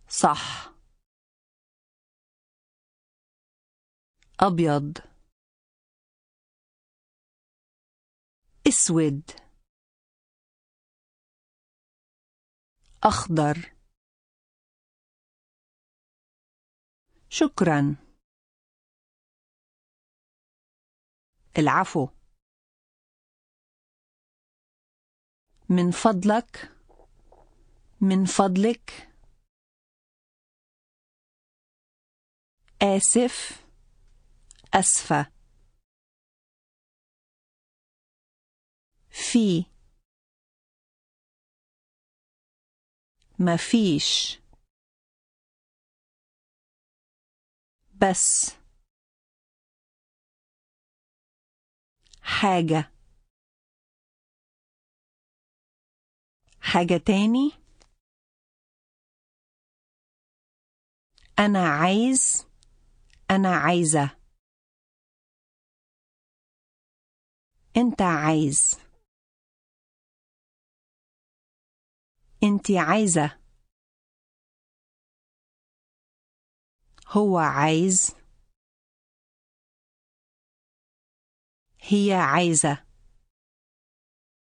صح أبيض اسود أخضر شكرا العفو من فضلك من فضلك آسف أسفة في ما فيش بس حاجة حاجة تاني أنا عايز أنا عايزة أنت عايز أنت عايزة هو عايز هي عايزة